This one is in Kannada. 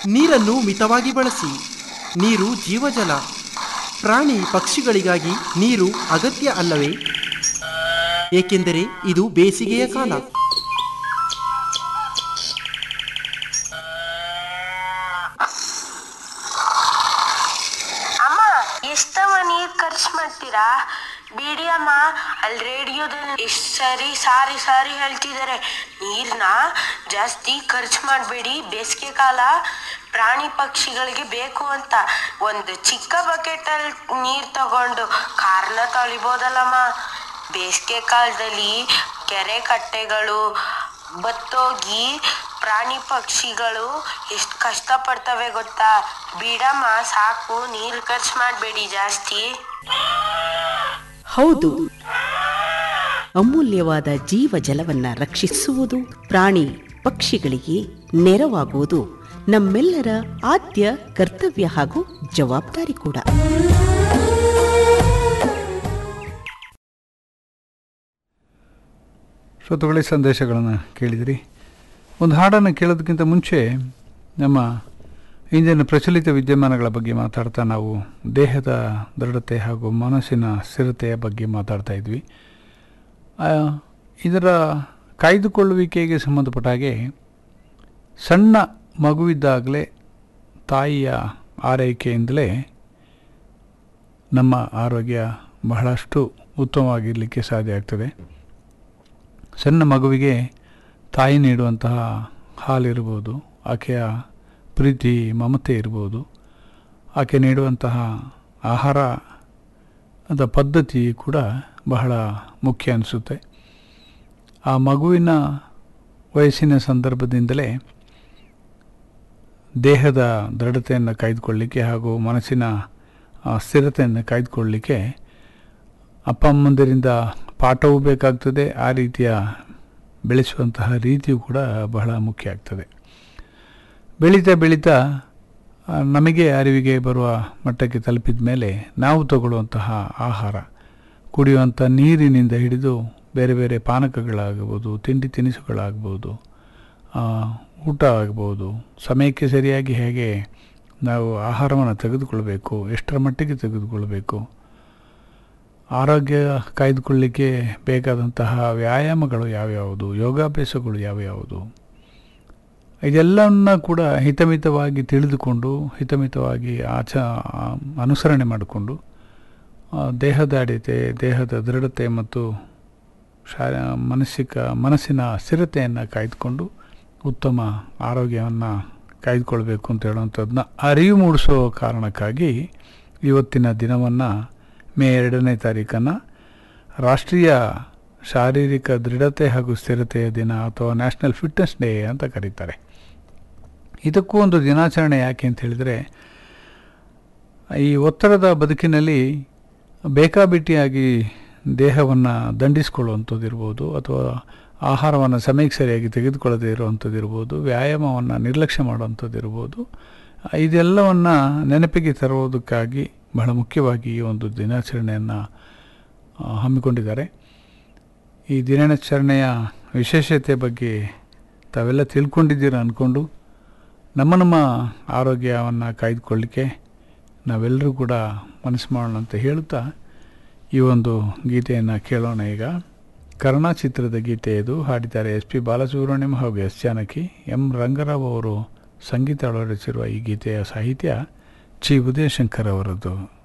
ನೀರನ್ನು ಮಿತವಾಗಿ ಬಳಸಿ ನೀರು ಜೀವಜಲ ಪ್ರಾಣಿ ಪಕ್ಷಿಗಳಿಗಾಗಿ ನೀರು ಅಗತ್ಯ ಅಲ್ಲವೇ ಏಕೆಂದರೆ ಇದು ಬೇಸಿಗೆಯ ಕಾಲ ಅಮ್ಮ ಎಷ್ಟವ ನೀರ್ ಖರ್ಚು ಮಾಡ್ತೀರಾ ಬಿಡಿ ಅಮ್ಮ ಅಲ್ಲಿ ರೇಡಿಯೋದಲ್ಲಿ ಎಷ್ಟು ಸರಿ ಸಾರಿ ಸಾರಿ ಹೇಳ್ತಿದ್ದಾರೆ ನೀರ್ನ ಜಾಸ್ತಿ ಖರ್ಚು ಮಾಡಬೇಡಿ ಬೇಸಿಗೆ ಕಾಲ ಪ್ರಾಣಿ ಪಕ್ಷಿಗಳಿಗೆ ಬೇಕು ಅಂತ ಒಂದು ಚಿಕ್ಕ ಬಕೆಟಲ್ಲಿ ನೀರು ತಗೊಂಡು ಕಾರ್ನ ತೊಳಿಬೋದಲ್ಲಮ್ಮ ಬೇಸಿಗೆ ಕಾಲದಲ್ಲಿ ಕೆರೆ ಕಟ್ಟೆಗಳು ಬತ್ತೋಗಿ ಪ್ರಾಣಿ ಪಕ್ಷಿಗಳು ಎಷ್ಟು ಕಷ್ಟಪಡ್ತವೆ ಗೊತ್ತಾ ಬಿಡಮ್ಮ ಸಾಕು ನೀರು ಖರ್ಚು ಮಾಡಬೇಡಿ ಜಾಸ್ತಿ ಹೌದು ಅಮೂಲ್ಯವಾದ ಜೀವ ಜಲವನ್ನ ರಕ್ಷಿಸುವುದು ಪ್ರಾಣಿ ಪಕ್ಷಿಗಳಿಗೆ ನೆರವಾಗುವುದು ನಮ್ಮೆಲ್ಲರ ಆದ್ಯ ಕರ್ತವ್ಯ ಹಾಗೂ ಜವಾಬ್ದಾರಿ ಕೂಡ ಶ್ರೋತೃಗಳೇ ಸಂದೇಶಗಳನ್ನು ಕೇಳಿದಿರಿ ಒಂದು ಹಾಡನ್ನು ಕೇಳೋದಕ್ಕಿಂತ ಮುಂಚೆ ನಮ್ಮ ಇಂದಿನ ಪ್ರಚಲಿತ ವಿದ್ಯಮಾನಗಳ ಬಗ್ಗೆ ಮಾತಾಡ್ತಾ ನಾವು ದೇಹದ ದೃಢತೆ ಹಾಗೂ ಮನಸ್ಸಿನ ಸ್ಥಿರತೆಯ ಬಗ್ಗೆ ಮಾತಾಡ್ತಾ ಇದ್ವಿ ಆ, ಇದರ ಕಾಯ್ದುಕೊಳ್ಳುವಿಕೆಗೆ ಸಂಬಂಧಪಟ್ಟ ಹಾಗೆ ಸಣ್ಣ ಮಗುವಿದ್ದಾಗಲೇ ತಾಯಿಯ ಆರೈಕೆಯಿಂದಲೇ ನಮ್ಮ ಆರೋಗ್ಯ ಬಹಳಷ್ಟು ಉತ್ತಮವಾಗಿರಲಿಕ್ಕೆ ಸಾಧ್ಯ ಆಗ್ತದೆ ಸಣ್ಣ ಮಗುವಿಗೆ ತಾಯಿ ನೀಡುವಂತಹ ಹಾಲಿರ್ಬೋದು ಆಕೆಯ ಪ್ರೀತಿ ಮಮತೆ ಇರ್ಬೋದು ಆಕೆ ನೀಡುವಂತಹ ಆಹಾರದ ಪದ್ಧತಿ ಕೂಡ ಬಹಳ ಮುಖ್ಯ ಅನಿಸುತ್ತೆ ಆ ಮಗುವಿನ ವಯಸ್ಸಿನ ಸಂದರ್ಭದಿಂದಲೇ ದೇಹದ ದೃಢತೆಯನ್ನು ಕಾಯ್ದುಕೊಳ್ಳಿಕ್ಕೆ ಹಾಗೂ ಮನಸ್ಸಿನ ಆ, ಸ್ಥಿರತೆಯನ್ನು ಕಾಯ್ದುಕೊಳ್ಳಲಿಕ್ಕೆ ಅಪ್ಪ ಅಮ್ಮಂದಿರಿಂದ ಪಾಠವೂ ಬೇಕಾಗ್ತದೆ ಆ ರೀತಿಯ ಬೆಳೆಸುವಂತಹ ರೀತಿಯೂ ಕೂಡ ಬಹಳ ಮುಖ್ಯ ಆಗ್ತದೆ ಬೆಳೀತಾ ಬೆಳೀತಾ ಆ, ನಮಗೆ ಅರಿವಿಗೆ ಬರುವ ಮಟ್ಟಕ್ಕೆ ತಲುಪಿದ ಮೇಲೆ ನಾವು ತಗೊಳ್ಳುವಂತಹ ಆಹಾರ ಕುಡಿಯುವಂಥ ನೀರಿನಿಂದ ಹಿಡಿದು ಬೇರೆ ಬೇರೆ ಪಾನಕಗಳಾಗಬಹುದು ತಿಂಡಿ ತಿನಿಸುಗಳಾಗ್ಬೋದು ಆ, ಊಟ ಆಗ್ಬೋದು ಸಮಯಕ್ಕೆ ಸರಿಯಾಗಿ ಹೇಗೆ ನಾವು ಆಹಾರವನ್ನು ತೆಗೆದುಕೊಳ್ಬೇಕು ಎಷ್ಟರ ಮಟ್ಟಿಗೆ ತೆಗೆದುಕೊಳ್ಬೇಕು ಆರೋಗ್ಯ ಕಾಯ್ದುಕೊಳ್ಳಿಕ್ಕೆ ಬೇಕಾದಂತಹ ವ್ಯಾಯಾಮಗಳು ಯಾವ್ಯಾವುದು ಯೋಗಾಭ್ಯಾಸಗಳು ಯಾವ್ಯಾವುದು ಇದೆಲ್ಲವನ್ನ ಕೂಡ ಹಿತಮಿತವಾಗಿ ತಿಳಿದುಕೊಂಡು ಹಿತಮಿತವಾಗಿ ಆಚ ಅನುಸರಣೆ ಮಾಡಿಕೊಂಡು ಆ, ದೇಹದ ಅಡಿತೆ ದೇಹದ ದೃಢತೆ ಮತ್ತು ಶಾ ಮಾನಸಿಕ ಮನಸ್ಸಿನ ಸ್ಥಿರತೆಯನ್ನು ಕಾಯ್ದುಕೊಂಡು ಉತ್ತಮ ಆರೋಗ್ಯವನ್ನು ಕಾಯ್ದುಕೊಳ್ಬೇಕು ಅಂತ ಹೇಳುವಂಥದ್ದನ್ನ ಅರಿವು ಮೂಡಿಸೋ ಕಾರಣಕ್ಕಾಗಿ ಇವತ್ತಿನ ದಿನವನ್ನು ಮೇ ಎರಡನೇ ತಾರೀಕನ್ನು ರಾಷ್ಟ್ರೀಯ ಶಾರೀರಿಕ ದೃಢತೆ ಹಾಗೂ ಸ್ಥಿರತೆಯ ದಿನ ಅಥವಾ ನ್ಯಾಷನಲ್ ಫಿಟ್ನೆಸ್ ಡೇ ಅಂತ ಕರೀತಾರೆ ಇದಕ್ಕೂ ಒಂದು ದಿನಾಚರಣೆ ಯಾಕೆ ಅಂತ ಹೇಳಿದರೆ ಈ ಒತ್ತಡದ ಬದುಕಿನಲ್ಲಿ ಬೇಕಾಬಿಟ್ಟಿಯಾಗಿ ದೇಹವನ್ನು ದಂಡಿಸ್ಕೊಳ್ಳುವಂಥದ್ದು ಇರ್ಬೋದು ಅಥವಾ ಆಹಾರವನ್ನು ಸಮಯಕ್ಕೆ ಸರಿಯಾಗಿ ತೆಗೆದುಕೊಳ್ಳದೇ ಇರುವಂಥದ್ದು ಇರ್ಬೋದು ವ್ಯಾಯಾಮವನ್ನು ನಿರ್ಲಕ್ಷ್ಯ ಮಾಡುವಂಥದ್ದು ಇರ್ಬೋದು ಇದೆಲ್ಲವನ್ನು ನೆನಪಿಗೆ ತರುವುದಕ್ಕಾಗಿ ಬಹಳ ಮುಖ್ಯವಾಗಿ ಈ ಒಂದು ದಿನಾಚರಣೆಯನ್ನು ಆ, ಹಮ್ಮಿಕೊಂಡಿದ್ದಾರೆ ಈ ದಿನಾಚರಣೆಯ ವಿಶೇಷತೆ ಬಗ್ಗೆ ತಾವೆಲ್ಲ ತಿಳ್ಕೊಂಡಿದ್ದೀರ ಅಂದ್ಕೊಂಡು ನಮ್ಮ ನಮ್ಮ ಆರೋಗ್ಯವನ್ನು ಕಾಯ್ದುಕೊಳ್ಳಿಕ್ಕೆ ನಾವೆಲ್ಲರೂ ಕೂಡ ಮನಸ್ಸು ಮಾಡೋಣ ಅಂತ ಹೇಳುತ್ತಾ ಈ ಒಂದು ಗೀತೆಯನ್ನು ಕೇಳೋಣ ಈಗ ಕರ್ಣ ಚಿತ್ರದ ಗೀತೆ ಇದು ಹಾಡಿದ್ದಾರೆ ಎಸ್ ಪಿ ಬಾಲಸುಬ್ರಹ್ಮಣ್ಯಂ ಹಾಗೂ ಎಸ್ ಜಾನಕಿ ಎಂ ರಂಗರಾವ್ ಅವರು ಸಂಗೀತ ಅಳವಡಿಸಿರುವ ಈ ಗೀತೆಯ ಸಾಹಿತ್ಯ ಚಿ ಉದಯಶಂಕರ್ ಅವರದ್ದು